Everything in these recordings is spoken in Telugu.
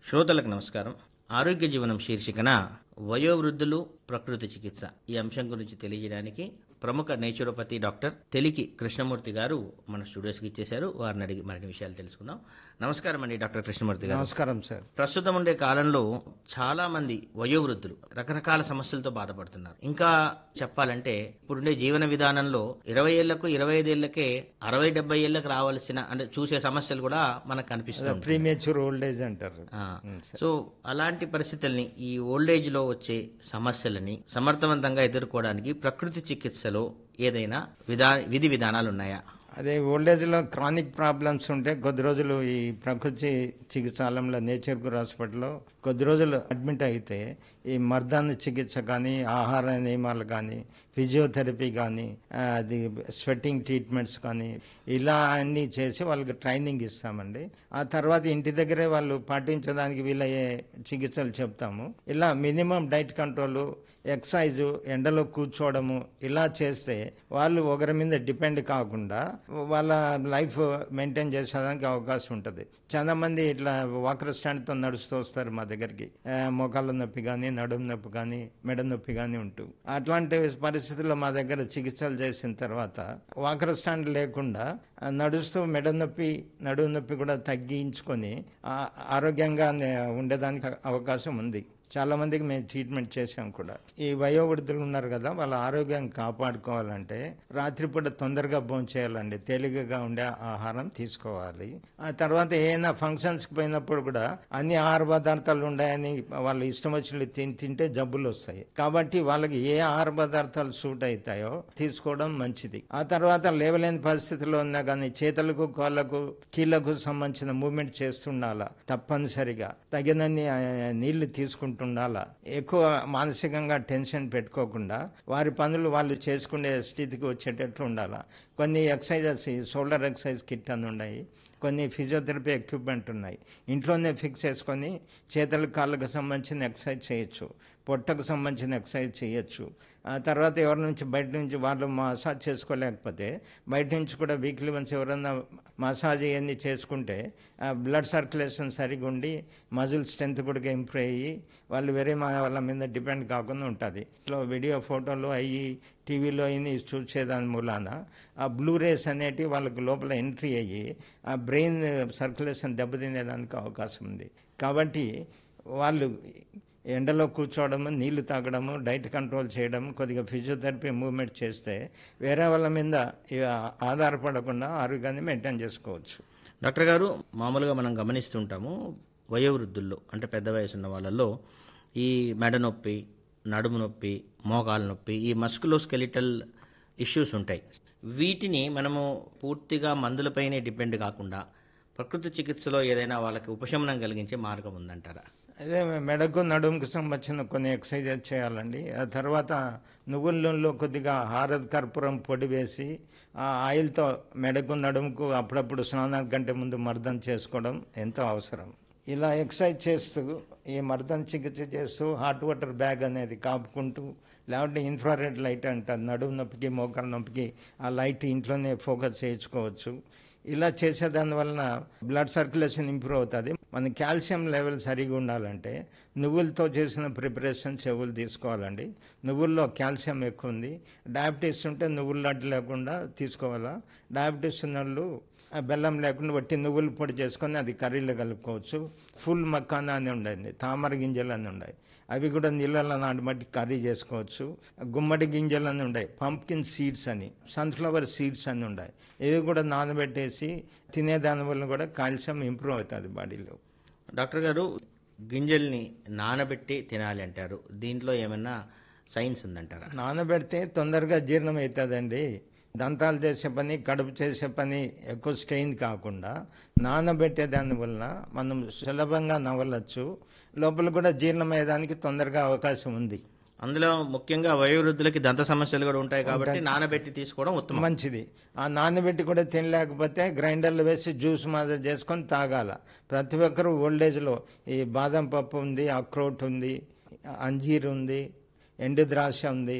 శ్రోతలకు నమస్కారం ఆరోగ్య జీవనం శీర్షికన వయోవృద్ధులు ప్రకృతి చికిత్స ఈ అంశం గురించి తెలియజేయడానికి ప్రముఖ నేచురోపతి డాక్టర్ తెలికి కృష్ణమూర్తి గారు మన స్టూడియోస్కి ఇచ్చేశారు వారిని అడిగి మరిన్ని విషయాలు తెలుసుకుందాం నమస్కారం అండి డాక్టర్ కృష్ణమూర్తి గారు నమస్కారం సార్ ప్రస్తుతం ఉండే కాలంలో చాలా మంది వయోవృద్ధులు రకరకాల సమస్యలతో బాధపడుతున్నారు ఇంకా చెప్పాలంటే ఇప్పుడుండే జీవన విధానంలో ఇరవై ఏళ్లకు ఇరవై ఐదేళ్లకే అరవై డెబ్బై ఏళ్లకు రావాల్సిన అంటే చూసే సమస్యలు కూడా మనకు కనిపిస్తుంది ప్రీమేచ్యూర్ ఓల్డ్ ఏజ్ అంటారు ఆ, సో అలాంటి పరిస్థితుల్ని ఈ ఓల్డ్ ఏజ్ లో వచ్చే సమస్యలని సమర్థవంతంగా ఎదుర్కోవడానికి ప్రకృతి చికిత్సలో ఏదైనా విధా విధి విధానాలు ఉన్నాయా అదే ఓల్డ్ ఏజ్ లో క్రానిక్ ప్రాబ్లమ్స్ ఉంటే కొద్ది రోజులు ఈ ప్రకృతి చికిత్సాలయంలో నేచర్ గురు హాస్పిటల్లో కొద్ది రోజులు అడ్మిట్ అయితే ఈ మర్దాన చికిత్స కానీ ఆహార నియమాలు కానీ ఫిజియోథెరపీ కానీ ఆ, అది స్వెట్టింగ్ ట్రీట్మెంట్స్ కానీ ఇలా అన్ని చేసి వాళ్ళకి ట్రైనింగ్ ఇస్తామండి ఆ తర్వాత ఇంటి దగ్గరే వాళ్ళు పాటించడానికి వీలయ్యే చికిత్సలు చెప్తాము ఇలా మినిమం డైట్ కంట్రోల్ ఎక్సర్సైజ్ ఎండలో కూర్చోవడము ఇలా చేస్తే వాళ్ళు ఒకరి మీద డిపెండ్ కాకుండా వాళ్ళ లైఫ్ మెయింటైన్ చేసేదానికి అవకాశం ఉంటుంది చాలా మంది ఇట్లా వాకర్ స్టాండ్తో నడుస్తూ వస్తారు మా దగ్గరికి ఆ, మోకాళ్ళ నొప్పి కానీ నడుము నొప్పి కానీ మెడ నొప్పి కానీ ఉంటూ అట్లాంటి పరిస్థితుల్లో మా దగ్గర చికిత్సలు చేసిన తర్వాత వాకర్ స్టాండ్ లేకుండా ఆ, నడుస్తూ మెడ నొప్పి నడుము నొప్పి కూడా తగ్గించుకొని ఆ, ఆరోగ్యంగా ఉండేదానికి అవకాశం ఉంది చాలా మందికి మేము ట్రీట్మెంట్ చేసాం కూడా ఈ వయోవృద్ధులు ఉన్నారు కదా వాళ్ళ ఆరోగ్యం కాపాడుకోవాలంటే రాత్రిపూట తొందరగా భోజనం చేయాలండి తేలికగా ఉండే ఆహారం తీసుకోవాలి ఆ తర్వాత ఏదైనా ఫంక్షన్స్కి పోయినప్పుడు కూడా అన్ని ఆహార పదార్థాలు ఉన్నాయని వాళ్ళు ఇష్టం వచ్చినట్లు తిని తింటే జబ్బులు వస్తాయి కాబట్టి వాళ్ళకి ఏ ఆహార పదార్థాలు సూట్ అవుతాయో తీసుకోవడం మంచిది ఆ తర్వాత లేవలేని పరిస్థితిలో ఉన్నా కానీ చేతులకు కాళ్ళకు కీళ్లకు సంబంధించిన మూమెంట్ చేస్తుండాలా తప్పనిసరిగా తగినన్ని ఆ, నీళ్లు తీసుకుంటుండాలా ఎక్కువ మానసికంగా టెన్షన్ పెట్టుకోకుండా వారి పనులు వాళ్ళు చేసుకునే స్థితికి వచ్చేటట్లు ఉండాలా కొన్ని ఎక్సర్సైజెస్ షోల్డర్ ఎక్సర్సైజ్ కిట్ అని ఉన్నాయి కొన్ని ఫిజియోథెరపీ ఎక్విప్మెంట్ ఉన్నాయి ఇంట్లోనే ఫిక్స్ చేసుకొని చేతులకు కాళ్ళకు సంబంధించిన ఎక్సర్సైజ్ చేయొచ్చు పొట్టకు సంబంధించిన ఎక్సర్సైజ్ చేయొచ్చు ఆ తర్వాత ఎవరి నుంచి బయట నుంచి వాళ్ళు మసాజ్ చేసుకోలేకపోతే బయట నుంచి కూడా వీక్లీ వన్స్ ఎవరన్నా మసాజ్ ఇవన్నీ చేసుకుంటే బ్లడ్ సర్క్యులేషన్ సరిగా ఉండి మజిల్ స్ట్రెంత్ కూడా ఇంప్రూవ్ అయ్యి వాళ్ళు వేరే మా వాళ్ళ మీద డిపెండ్ కాకుండా ఉంటుంది ఇట్లా వీడియో ఫోటోలు అయ్యి టీవీలో అయ్యి చూసేదాని మూలాన ఆ బ్లూ రేస్ అనేటివి వాళ్ళకి లోపల ఎంట్రీ అయ్యి ఆ బ్రెయిన్ సర్క్యులేషన్ దెబ్బతినేదానికి అవకాశం ఉంది కాబట్టి వాళ్ళు ఎండలో కూర్చోవడము నీళ్లు తాగడము డైట్ కంట్రోల్ చేయడం కొద్దిగా ఫిజియోథెరపీ మూవ్మెంట్ చేస్తే వేరే వాళ్ళ మీద ఇక ఆధారపడకుండా ఆరోగ్యాన్ని మెయింటైన్ చేసుకోవచ్చు డాక్టర్ గారు మామూలుగా మనం గమనిస్తుంటాము వయోవృద్ధుల్లో అంటే పెద్ద వయసు ఉన్న వాళ్ళల్లో ఈ మెడ నొప్పి నడుము నొప్పి మోకాల నొప్పి ఈ మస్కులో స్కెలిటల్ ఇష్యూస్ ఉంటాయి వీటిని మనము పూర్తిగా మందులపైనే డిపెండ్ కాకుండా ప్రకృతి చికిత్సలో ఏదైనా వాళ్ళకి ఉపశమనం కలిగించే మార్గం ఉందంటారా అదే మెడకు నడుముకు సంబంధించిన కొన్ని ఎక్సర్సైజ్ చేయాలండి ఆ తర్వాత నువ్వుల నూనెలో కొద్దిగా హారద్ కర్పూరం పొడి వేసి ఆ ఆయిల్తో మెడకు నడుముకు అప్పుడప్పుడు స్నానానికి కంటే ముందు మర్దన చేసుకోవడం ఎంతో అవసరం ఇలా ఎక్సర్సైజ్ చేస్తూ ఈ మర్దన చికిత్స చేస్తూ హాట్ వాటర్ బ్యాగ్ అనేది కాపుకుంటూ లేకుంటే ఇన్ఫ్రారెడ్ లైట్ అంటారు నడుము నొప్పికి మోకాల నొప్పికి ఆ లైట్ ఇంట్లోనే ఫోకస్ చేయించుకోవచ్చు ఇలా చేసేదాని వలన బ్లడ్ సర్క్యులేషన్ ఇంప్రూవ్ అవుతుంది మన కాల్షియం లెవెల్ సరిగా ఉండాలంటే నువ్వులతో చేసిన ప్రిపరేషన్స్ ఎవరు తీసుకోవాలండి నువ్వుల్లో కాల్షియం ఎక్కువ ఉంది డయాబెటీస్ ఉంటే నువ్వుల లడ్డు లేకుండా తీసుకోవాలా డయాబెటీస్ ఉన్న వాళ్ళు ఆ బెల్లం లేకుండా వట్టి నువ్వుల పొడి చేసుకొని అది కర్రీలో కలుపుకోవచ్చు ఫుల్ మక్కానా అని ఉండండి తామర గింజలు అని ఉన్నాయి అవి కూడా నీళ్ళలో నానబట్టి కర్రీ చేసుకోవచ్చు గుమ్మడి గింజలు అని ఉన్నాయి పంప్కిన్ సీడ్స్ అని సన్ఫ్లవర్ సీడ్స్ అని ఉన్నాయి ఇవి కూడా నానబెట్టేసి తినేదాని వల్ల కూడా కాల్షియం ఇంప్రూవ్ అవుతుంది బాడీలో డాక్టర్ గారు గింజల్ని నానబెట్టి తినాలి అంటారు దీంట్లో ఏమైనా సైన్స్ ఉందంటారా నానబెడితే తొందరగా జీర్ణం అవుతుందండి దంతాలు చేసే పని కడుపు చేసే పని ఎక్కువ స్ట్రెయిన్ కాకుండా నానబెట్టే దాని వలన మనం సులభంగా నవలచ్చు లోపల కూడా జీర్ణమయ్యేదానికి తొందరగా అవకాశం ఉంది అందులో ముఖ్యంగా వయోవృద్ధులకి దంత సమస్యలు కూడా ఉంటాయి కాబట్టి నానబెట్టి తీసుకోవడం ఉత్తమం మంచిది ఆ నానబెట్టి కూడా తినలేకపోతే గ్రైండర్లో వేసి జ్యూస్ మాదిరి చేసుకొని తాగాల ప్రతి ఒక్కరూ ఓల్డేజ్లో ఈ బాదం పప్పు ఉంది అక్రోట్ ఉంది అంజీర్ ఉంది ఎండు ద్రాక్ష ఉంది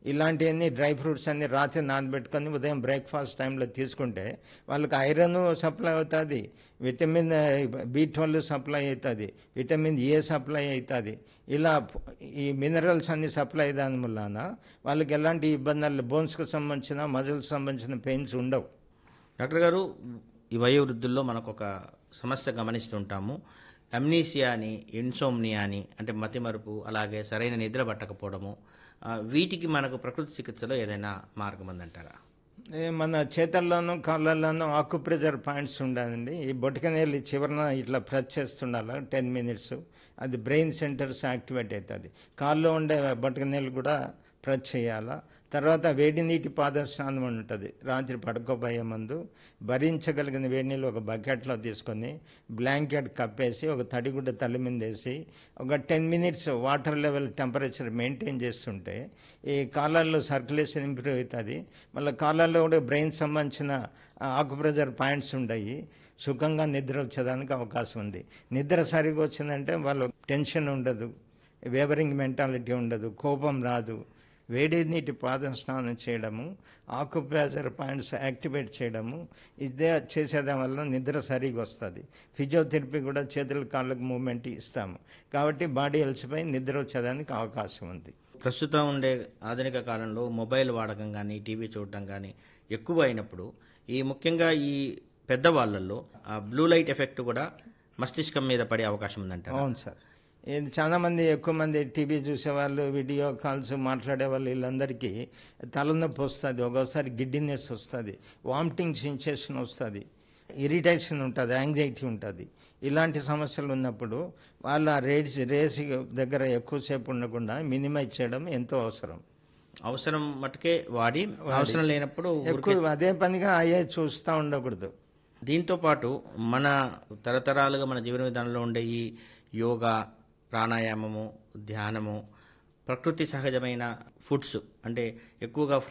ఇలాంటివన్నీ డ్రై ఫ్రూట్స్ అన్ని రాత్రి నానబెట్టుకొని ఉదయం బ్రేక్ఫాస్ట్ టైంలో తీసుకుంటే వాళ్ళకి ఐరన్ సప్లై అవుతుంది విటమిన్ బి ట్వెల్వ్ సప్లై అవుతుంది విటమిన్ ఏ సప్లై అవుతుంది ఇలా ఈ మినరల్స్ అన్ని సప్లై దాని వలన వాళ్ళకి ఎలాంటి ఇబ్బందులు బోన్స్కి సంబంధించిన మజిల్స్ సంబంధించిన పెయిన్స్ ఉండవు డాక్టర్ గారు ఈ వయోవృద్ధుల్లో మనకు ఒక సమస్య గమనిస్తుంటాము అమ్నీసియా అని ఇన్సోమ్నియా అని అంటే మతిమరుపు అలాగే సరైన నిద్ర పట్టకపోవడము ఆ, వీటికి మనకు ప్రకృతి చికిత్సలో ఏదైనా మార్గం ఉందంటారా ఏ మన చేతల్లోనూ కాళ్ళల్లోనూ ఆకు ప్రెజర్ పాయింట్స్ ఉండాలండి ఈ బొటకనేళ్ళు చివరన ఇట్లా ప్రెస్ చేస్తుండాలి టెన్ మినిట్స్ అది బ్రెయిన్ సెంటర్స్ యాక్టివేట్ అవుతుంది కాల్లో ఉండే బొటకనేళ్ళు కూడా ప్రెస్ చేయాలా తర్వాత వేడి నీటి పాద స్నానం అని ఉంటుంది రాత్రి పడుకోబోయే ముందు భరించగలిగిన వేడి నీళ్ళు ఒక బకెట్లో తీసుకొని బ్లాంకెట్ కప్పేసి ఒక తడిగుడ్డ తల్లి మీద వేసి ఒక ten minutes water level temperature maintain చేస్తుంటే ఈ కాలాల్లో సర్క్యులేషన్ ఇంప్రూవ్ అవుతుంది మళ్ళీ కాలాల్లో కూడా బ్రెయిన్ సంబంధించిన ఆకుప్రెజర్ పాయింట్స్ ఉంటాయి సుఖంగా నిద్ర వచ్చేదానికి అవకాశం ఉంది నిద్ర సరిగా వచ్చిందంటే వాళ్ళు టెన్షన్ ఉండదు వేవరింగ్ మెంటాలిటీ ఉండదు కోపం రాదు వేడి నీటి పాదం స్నానం చేయడము ఆకుప్యాజర్ పాయింట్స్ యాక్టివేట్ చేయడము ఇదే చేసేదాని వల్ల నిద్ర సరిగా వస్తుంది ఫిజియోథెరపీ కూడా చేతుల కాళ్ళకు మూమెంట్ ఇస్తాము కాబట్టి బాడీ అలసిపోయి నిద్ర వచ్చేదానికి అవకాశం ఉంది ప్రస్తుతం ఉండే ఆధునిక కాలంలో మొబైల్ వాడకం కానీ టీవీ చూడటం కానీ ఎక్కువ అయినప్పుడు ఈ ముఖ్యంగా ఈ పెద్దవాళ్ళల్లో ఆ బ్లూ లైట్ ఎఫెక్ట్ కూడా మస్తిష్కం మీద పడే అవకాశం ఉందంటారా అవును సార్ ఇది చాలా మంది ఎక్కువ మంది టీవీ చూసేవాళ్ళు వీడియో కాల్స్ మాట్లాడే వాళ్ళు వీళ్ళందరికీ తలనొప్పి వస్తుంది ఒక్కోసారి గిడ్డినెస్ వస్తుంది వామిటింగ్ సెన్సేషన్ వస్తుంది ఇరిటేషన్ ఉంటుంది యాంగ్జైటీ ఉంటుంది ఇలాంటి సమస్యలు ఉన్నప్పుడు వాళ్ళు ఆ రేస్ రేస్ దగ్గర ఎక్కువసేపు ఉండకుండా మినిమైజ్ చేయడం ఎంతో అవసరం అవసరం మటుకే వాడి అవసరం లేనప్పుడు ఎక్కువ అదే పనిగా అయ్యే చూస్తూ ఉండకూడదు దీంతో పాటు మన తరతరాలుగా మన జీవన విధానంలో ఉండే ఈ యోగా ప్రాణాయామము ధ్యానము ప్రకృతి సహజమైన ఫుడ్స్ అంటే ఎక్కువగా